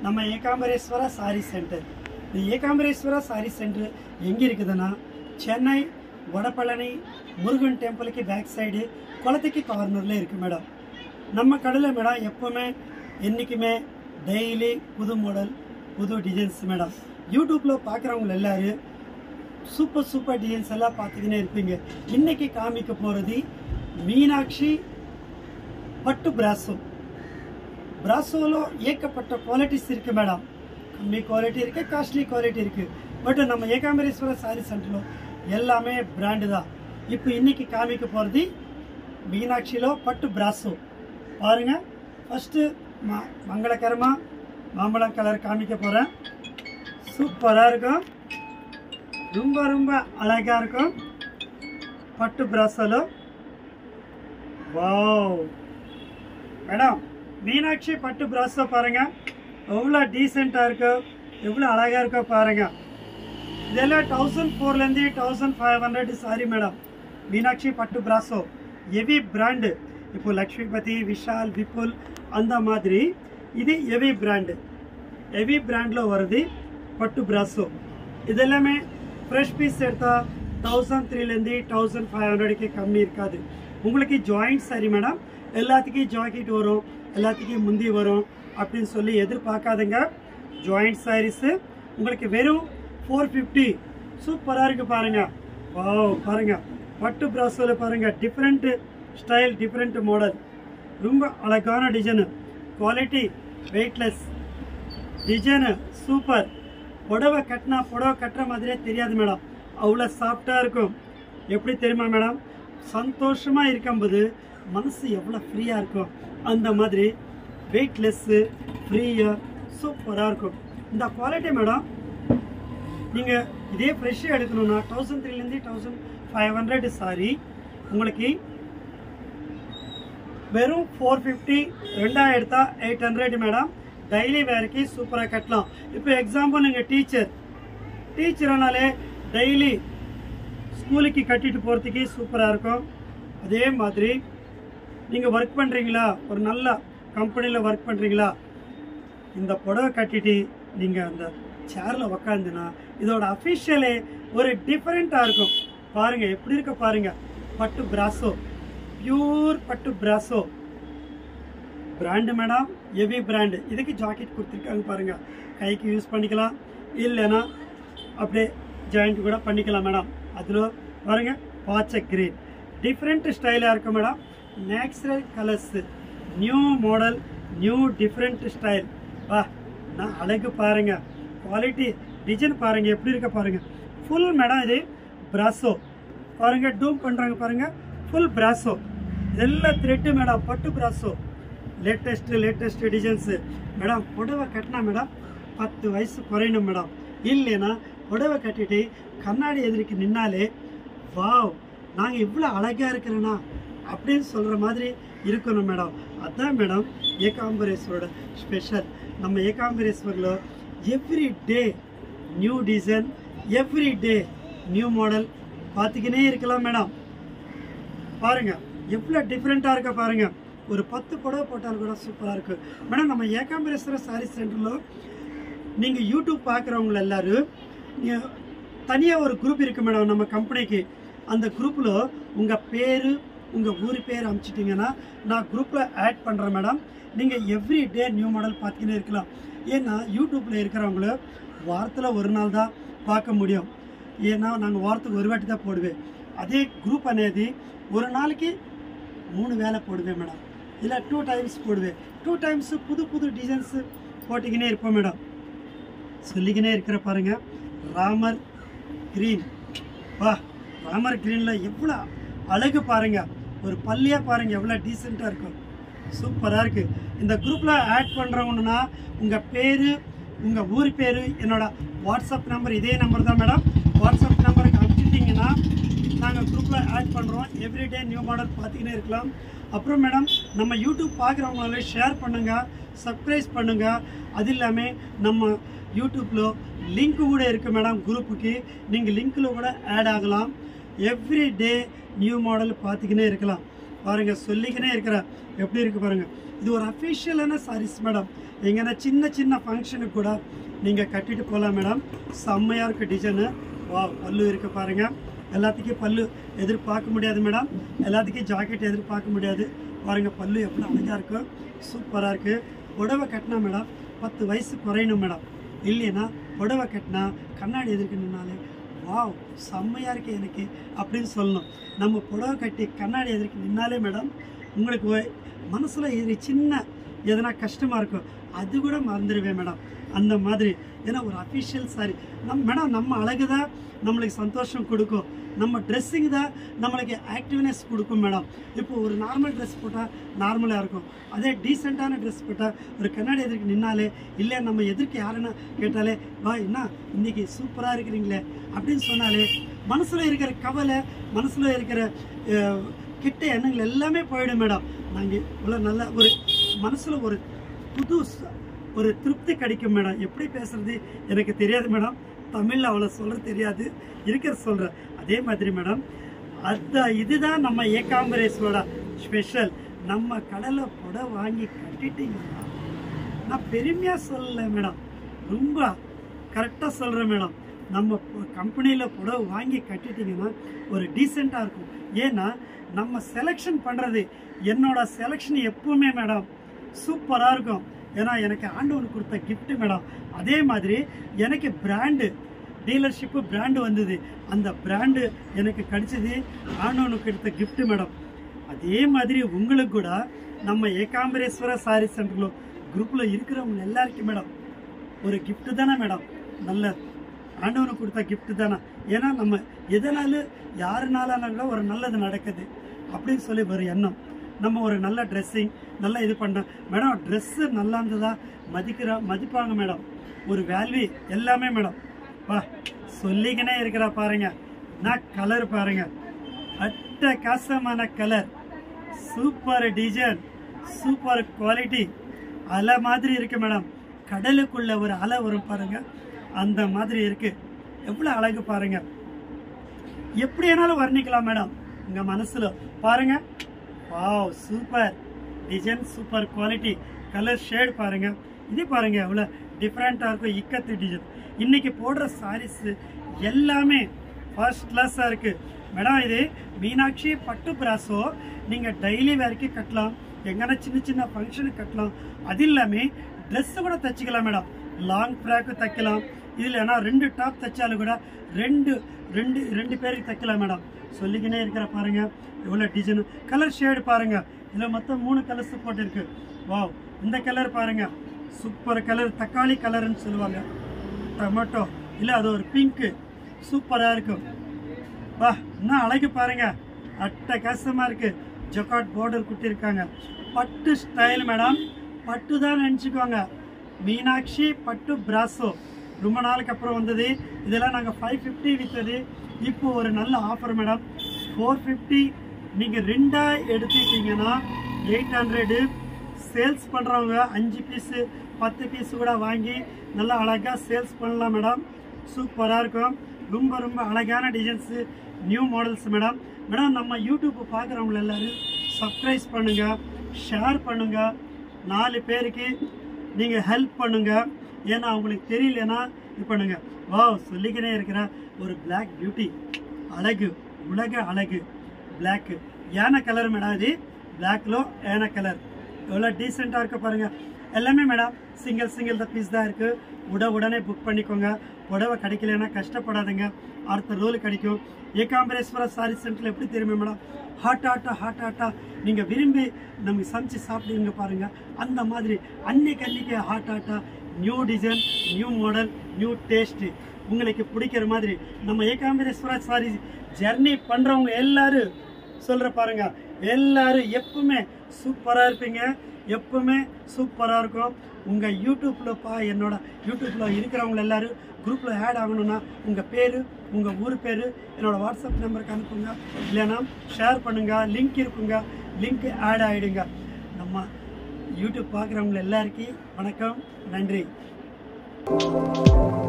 நம்ம Ekambareswara sorry centre இந்த Ekambareswara sorry center எங்கே இருக்குதுன்னா சென்னை வடபழனி முருகன் டெம்பிளுக்கு பேக் சைடு குளத்துக்கு கார்னரில் இருக்குது மேடம் நம்ம கடையில் மேடம் எப்போவுமே என்றைக்குமே டெய்லி புது மாடல் புது டிசைன்ஸ் மேடம் யூடியூப்பில் பார்க்குறவங்க எல்லாரும் சூப்பர் சூப்பர் டிசைன்ஸ் எல்லாம் பார்த்துக்கினே இருப்பீங்க இன்னைக்கு காமிக்க போகிறது மீனாட்சி பட்டு பிராசோ பிராசோలో ஏகப்பட்ட குவாலிட்டிஸ் இருக்கு மேடம் கம்மி குவாலிட்டி இருக்கு காஸ்ட்லி குவாலிட்டி இருக்கு பட் நம்ம ஏகாம்பரேஸ்வர சாரி சென்டர்ல எல்லாமே பிராண்டு தான் இப்போ இன்னைக்கு காமிக்க போகிறது மீனாட்சியில பட்டு பிராசோ பாருங்க ஃபர்ஸ்ட் மங்களகரமா மாம்பழம் கலர் காமிக்க போறேன் சூப்பராக இருக்கும் ரொம்ப ரொம்ப அழகா இருக்கும் பட்டு பிராசோல வாவ் மேடம் மீனாட்சி பட்டு பிராஸை பாருங்க எவ்வளோ டீசெண்டாக இருக்கோ எவ்வளோ அழகாக இருக்கோ பாருங்க இதெல்லாம் தௌசண்ட் ஃபோர்லேருந்து thousand five hundred sari madam Meenakshi பட்டு பிராசோ ஹெவி பிராண்டு இப்போ லக்ஷ்மிபதி விஷால் விப்புல் அந்த மாதிரி இது ஹெவி பிராண்டு ஹெவி பிராண்டில் வருது பட்டு பிராசோ இதெல்லாமே ஃப்ரெஷ் பீஸ் எடுத்தால் தௌசண்ட் த்ரீலேருந்து தௌசண்ட் ஃபைவ் ஹண்ட்ரடுக்கு கம்மி இருக்காது உங்களுக்கு ஜாயிண்ட் சரி மேடம் எல்லாத்துக்கும் ஜாக்கெட் வரும் எல்லாத்துக்கும் முந்தி வரும் அப்படின்னு சொல்லி எதிர்பார்க்காதுங்க ஜாயிண்ட் சாரீஸு உங்களுக்கு வெறும் ஃபோர் ஃபிஃப்டி சூப்பராக இருக்குது பாருங்க வாவ் பாருங்க பட்டு பிராஸோவில் பாருங்க டிஃப்ரெண்ட் ஸ்டைல் டிஃப்ரெண்ட் மாடல் ரொம்ப அழகான design quality weightless design super புடவை கட்டினா புடவை கட்டுற மாதிரியே தெரியாது மேடம் அவ்வளோ சாஃப்டாக இருக்கும் எப்படி தெரியுமா மேடம் சந்தோஷமாக இருக்கும்போது மனசு எவ்வளோ ஃப்ரீயாக இருக்கும் அந்த மாதிரி வெயிட்லெஸ்ஸு ஃப்ரீயாக சூப்பராக இருக்கும் இந்த குவாலிட்டி மேடம் நீங்கள் இதே ஃப்ரெஷ்ஷாக எடுக்கணும்னா தௌசண்ட் த்ரீலேருந்து தௌசண்ட் ஃபைவ் ஹண்ட்ரட் சாரி உங்களுக்கு வெறும் ஃபோர் ஃபிஃப்டி ரெண்டாயிரம் எடுத்தா எயிட் ஹண்ட்ரட் மேடம் டெய்லி வேலைக்கு சூப்பராக கட்டலாம் இப்போ எக்ஸாம்பிள் நீங்கள் டீச்சர் டீச்சர்னாலே டெய்லி ஸ்கூலுக்கு கட்டிட்டு போகிறதுக்கு சூப்பராக இருக்கும் அதே மாதிரி நீங்கள் ஒர்க் பண்ணுறீங்களா ஒரு நல்ல கம்பெனியில் ஒர்க் பண்ணுறீங்களா இந்த புடவை கட்டிட்டு நீங்கள் அந்த சேரில் உக்காந்துனா இதோட அஃபிஷியலே ஒரு டிஃப்ரெண்ட்டாக இருக்கும் பாருங்கள் எப்படி இருக்க பாருங்கள் பட்டு பிராசோ பியூர் பட்டு பிராசோ பிராண்டு மேடம் ஹெவி பிராண்டு இதுக்கு ஜாக்கெட் கொடுத்துருக்காங்க பாருங்க கைக்கு யூஸ் பண்ணிக்கலாம் இல்லைன்னா அப்படியே ஜாயிண்ட் கூட பண்ணிக்கலாம் மேடம் அதில் பாருங்க பாச்சை கிரீன் டிஃப்ரெண்ட் ஸ்டைலாக இருக்கும் madam natural colours new model new different style வா நான் அழகு பாருங்க குவாலிட்டி டிசைன் பாருங்க எப்படி இருக்க பாருங்க ஃபுல் மேடம் இது பிராசோ பாருங்க டூம் பண்ணுறாங்க பாருங்க ஃபுல் பிராசோ இதெல்லாம் த்ரெட்டு மேடம் பட்டு பிராசோ லேட்டஸ்ட் லேட்டஸ்ட் டிசைன்ஸு மேடம் புடவை கட்டினா மேடம் பத்து வயசு குறையணும் மேடம் இல்லைன்னா புடவை கட்டிட்டு கண்ணாடி எதிர்க்கு நின்னாலே வாவ் நாங்கள் இவ்வளோ அழகாக இருக்கிறேன்னா அப்படின்னு சொல்கிற மாதிரி இருக்கணும் மேடம் அதான் மேடம் ஏகாம்பரேஸ்வரோட ஸ்பெஷல் நம்ம ஏகாம்பரேஸ்வரில் every day new design every day new model பார்த்துக்கினே இருக்கலாம் மேடம் பாருங்க எவ்வளோ டிஃப்ரெண்ட்டாக இருக்க பாருங்க ஒரு பத்து புடவை போட்டால் கூட சூப்பராக இருக்கு மேடம் நம்ம ஏகாம்பரேஸ்வர சாரி சென்டரில் நீங்கள் யூடியூப் பார்க்குறவங்க எல்லாரும் தனியாக ஒரு குரூப் இருக்கு மேடம் நம்ம கம்பெனிக்கு அந்த குரூப்பில் உங்கள் பேர் உங்கள் ஊர் பேர் அனுப்பிச்சிட்டிங்கன்னா நான் குரூப்பில் ஆட் பண்ணுறேன் மேடம் நீங்கள் எவ்ரி டே நியூ மாடல் பார்த்துக்கினே இருக்கலாம் ஏன்னா யூடியூப்பில் இருக்கிறவங்கள வாரத்தில் ஒரு நாள் தான் பார்க்க முடியும் ஏன்னா நாங்கள் வாரத்துக்கு ஒரு வாட்டி தான் போடுவேன் அதே குரூப் అనేది ஒரு நாளைக்கு மூணு வேலை போடுவேன் மேடம் இல்லை டூ டைம்ஸ் போடுவேன் டூ டைம்ஸ் புது புது டிசைன்ஸு போட்டிக்கினே இருப்போம் மேடம் சொல்லிக்கினே இருக்கிற பாருங்க ராமர் கிரீன் வா ராமர் கிரீனில் எவ்வளோ அழகு பாருங்க ஒரு பள்ளியாக பாருங்க எவ்வளோ டீசெண்டாக இருக்கும் சூப்பராக இருக்குது இந்த குரூப்பில் ஆட் பண்ணுறவங்கன்னா உங்கள் பேர் உங்கள் ஊர் பேர் என்னோட வாட்ஸ்அப் நம்பர் இதே நம்பர் தான் மேடம் வாட்ஸ்அப் நம்பருக்கு அனுப்பிச்சிட்டிங்கன்னா நாங்கள் குரூப்பில் ஆட் பண்ணுறோம் எவ்ரிடே நியூ மாடல் பார்த்துக்கினே இருக்கலாம் அப்புறம் மேடம் நம்ம யூடியூப் பார்க்குறவங்களால ஷேர் பண்ணுங்கள் சப்ஸ்கிரைப் பண்ணுங்கள் அது இல்லாமல் நம்ம யூடியூப்பில் லிங்க் கூட இருக்குது மேடம் குரூப்புக்கு நீங்கள் லிங்க்கில் கூட ஆட் ஆகலாம் எவ்ரி டே நியூ மாடல் பார்த்துக்கினே இருக்கலாம் பாருங்க சொல்லிக்கினே இருக்கிற எப்படி இருக்கு பாருங்க இது ஒரு அஃபிஷியலான சாரீஸ் மேடம் எங்கன்னா சின்ன சின்ன ஃபங்க்ஷனுக்கு கூட நீங்கள் கட்டிட்டு போகலாம் மேடம் செம்மையாக இருக்கு டிசைனு வா பல்லு இருக்கு பாருங்க எல்லாத்துக்கும் பல்லு எதிர்பார்க்க முடியாது மேடம் எல்லாத்துக்கும் ஜாக்கெட் எதிர்பார்க்க முடியாது பாருங்க பல்லு எவ்வளோ அழகாக இருக்கு சூப்பராக இருக்கு புடவை கட்டினா மேடம் பத்து வயசு குறையணும் மேடம் இல்லைன்னா புடவை கட்டினா கண்ணாடி எதிர்க்கு நின்னாலே வாவ் செம்மையாக இருக்கு எனக்கு அப்படின்னு சொல்லணும் நம்ம புடவை கட்டி கண்ணாடி எதிர்க்கு நின்னாலே மேடம் உங்களுக்கு ஒ- மனசுல இது சின்ன எதனா கஷ்டமாக இருக்கும் அது கூட மறந்துடுவேன் மேடம் அந்த மாதிரி ஏன்னா ஒரு அஃபிஷியல் சாரி நம் மேடம் நம்ம அழகு தான் நம்மளுக்கு சந்தோஷம் கொடுக்கும் நம்ம ட்ரெஸ்ஸிங் தான் நம்மளுக்கு ஆக்டிவ்னஸ் கொடுக்கும் மேடம் இப்போ ஒரு நார்மல் ட்ரெஸ் போட்டால் நார்மலாக இருக்கும் அதே டீசெண்டான ட்ரெஸ் போட்டால் ஒரு கண்ணாடி எதிர்க்கு நின்னாலே இல்லை நம்ம எதிர்க்கு யாருன்னா கேட்டாலே வா என்ன இன்னைக்கு சூப்பராக இருக்கிறீங்களே அப்படின்னு சொன்னாலே மனசில் இருக்கிற கவலை மனசில் இருக்கிற அஹ், கெட்ட எண்ணங்கள் எல்லாமே போயிடும் மேடம் நாங்கள் இவ்வளோ நல்ல ஒரு மனசில் ஒரு புது ச- ஒரு திருப்தி கிடைக்கும் மேடம் எப்படி பேசுறது எனக்கு தெரியாது மேடம் தமிழில் அவ்வளோ சொல்ல தெரியாது இருக்கிற சொல்கிறேன் அதே மாதிரி மேடம் அந்த இதுதான் நம்ம ஏகாம்பரேஸ்வரோட ஸ்பெஷல் நம்ம கடலை புடை வாங்கி கட்டிட்டீங்கன்னா நான் பெருமையாக சொல்லலை மேடம் ரொம்ப கரெக்டாக சொல்கிறேன் மேடம் நம்ம கம்பெனியில் புடவை வாங்கி கட்டிட்டீங்கன்னா ஒரு டீசெண்டாக இருக்கும் ஏன்னா நம்ம செலெக்ஷன் பண்ணுறது என்னோட செலெக்ஷன் எப்பவுமே மேடம் சூப்பராக இருக்கும் ஏன்னா எனக்கு ஆண்டவன் கொடுத்த gift மேடம் அதே மாதிரி எனக்கு பிராண்டு டீலர்ஷிப்பு பிராண்டு வந்தது அந்த பிராண்டு எனக்கு கிடைச்சது ஆண்டவனுக்கு கொடுத்த gift மேடம் அதே மாதிரி உங்களுக்கு கூட நம்ம ஏகாம்பரேஸ்வர சாரி சென்டரில் குரூப்பில் இருக்கிறவங்க எல்லாருக்கும் மேடம் ஒரு gift தானே மேடம் நல்ல ஆண்டவனுக்கு கொடுத்த gift தானே ஏன்னா நம்ம எதனாலும் யாருனாலும் கூட ஒரு நல்லது நடக்குது அப்படின்னு சொல்லி ஒரு எண்ணம் நம்ம ஒரு நல்ல ட்ரெஸ்ஸிங் நல்லா இது பண்ணோம் மேடம் ட்ரெஸ்ஸு நல்லா இருந்ததா மதிக்கிற மதிப்பாங்க மேடம் ஒரு வேல்யூ எல்லாமே மேடம் வா சொல்லிக்கினே இருக்கிற பாருங்க நான் கலர் பாருங்க அட்டகாசமான colour super design super quality அலை மாதிரி இருக்கு மேடம் கடலுக்குள்ள ஒரு அலை வரும் பாருங்க அந்த மாதிரி இருக்கு எவ்வளவு அழகு பாருங்க எப்படி வேணாலும் வர்ணிக்கலாம் மேடம் உங்க மனசுல பாருங்க wow super design super quality colour shade பாருங்க இது பாருங்க எவ்வளவு டிஃப்ரெண்டா இருக்கும் இக்கத்து டிசைன் இன்னைக்கு போடுற சாரீஸ் எல்லாமே ஃபர்ஸ்ட் கிளாஸா இருக்கு மேடம் இது மீனாட்சி பட்டு பிராசோ நீங்க டெய்லி வேலைக்கு கட்டலாம் எங்கன்னா சின்ன சின்ன ஃபங்க்ஷனுக்கு கட்டலாம் அது இல்லாம Dress கூட தச்சுக்கலாம் மேடம் லாங் ஃப்ராக்கு தைக்கலாம் இதுல ஏன்னா ரெண்டு டாப் தைச்சாலும் கூட ரெண்டு ரெண்டு ரெண்டு பேருக்கு தைக்கலாம் மேடம் சொல்லிக்கினே இருக்கிற பாருங்க எவ்வளோ டிசைன் கலர் ஷேடு பாருங்க இதில் மொத்தம் மூணு கலர்ஸ் போட்டிருக்கு வாவ் இந்த கலர் பாருங்க சூப்பர் கலர் தக்காளி கலர்னு சொல்லுவாங்க டொமேட்டோ இல்லை அது ஒரு பிங்க்கு சூப்பராக இருக்கும் வா இன்னும் அழகு பாருங்க அட்டகாசமா இருக்கு ஜொக்காட் பார்டர் குட்டிருக்காங்க பட்டு ஸ்டைல் மேடம் பட்டு தான் நினச்சிக்கோங்க மீனாட்சி பட்டு பிராசோ ரொம்ப நாளுக்கு அப்புறம் வந்தது இதெல்லாம் நாங்கள் ஃபைவ் ஃபிஃப்டி விற்றது இப்போ ஒரு நல்ல ஆஃபர் மேடம் ஃபோர் ஃபிஃப்டி நீங்கள் ரெண்டா எடுத்துட்டீங்கன்னா எயிட் ஹண்ட்ரடு சேல்ஸ் பண்ணுறவங்க அஞ்சு பீஸு பத்து பீஸு கூட வாங்கி நல்லா அழகாக சேல்ஸ் பண்ணலாம் மேடம் சூப்பராக இருக்கும் ரொம்ப ரொம்ப அழகான designs new models madam madam நம்ம யூடியூப் பார்க்குறவங்க எல்லாரும் சப்ஸ்கிரைப் பண்ணுங்க ஷேர் பண்ணுங்க நாலு பேருக்கு நீங்கள் ஹெல்ப் பண்ணுங்க ஏன்னா அவங்களுக்கு தெரியலனா இது பண்ணுங்க வாவ் சொல்லிக்கினே இருக்கிற ஒரு Black பியூட்டி அழகு உலக அழகு Black யானை கலர் மேடம் இது பிளாக்லோ யானை கலர் எவ்வளோ டீசெண்டாக இருக்கு பாருங்க எல்லாமே madam single single the piece தான் இருக்கு உட உடனே புக் பண்ணிக்கோங்க புடவை கிடைக்கலன்னா கஷ்டப்படாதுங்க அடுத்த ரோல் கிடைக்கும் ஏகாம்பரேஸ்வர சாரி சென்டரில் எப்படி தெரியுமா மேடம் ஹாட் ஹாட்டா ஹாட் ஹாட்டா நீங்கள் விரும்பி நமக்கு சமைச்சு சாப்பிடுவீங்க பாருங்க அந்த மாதிரி அன்னைக்கு அன்னைக்கு ஹாட் ஹாட்டா new design new model new taste உங்களுக்கு பிடிக்கிற மாதிரி நம்ம ஏகாம்பரேஸ்வர சாரி ஜர்னி பண்ணுறவங்க எல்லாரும் சொல்ற பாருங்க எல்லாரும் எப்பவுமே சூப்பரா இருப்பீங்க எப்பவுமே சூப்பரா இருக்கும் உங்க யூடியூப்ல பா என்னோட யூடியூப்ல இருக்கிறவங்க எல்லாரும் குரூப்ல ஆட் ஆகணும்னா உங்க பேரு உங்க ஊர் பேரு என்னோட வாட்ஸ்அப் நம்பருக்கு அனுப்புங்க இல்லைன்னா ஷேர் பண்ணுங்க லிங்க் இருக்குங்க லிங்க் ஆட் ஆயிடுங்க நம்ம யூடியூப் பார்க்குறவங்க எல்லாருக்கும் வணக்கம் நன்றி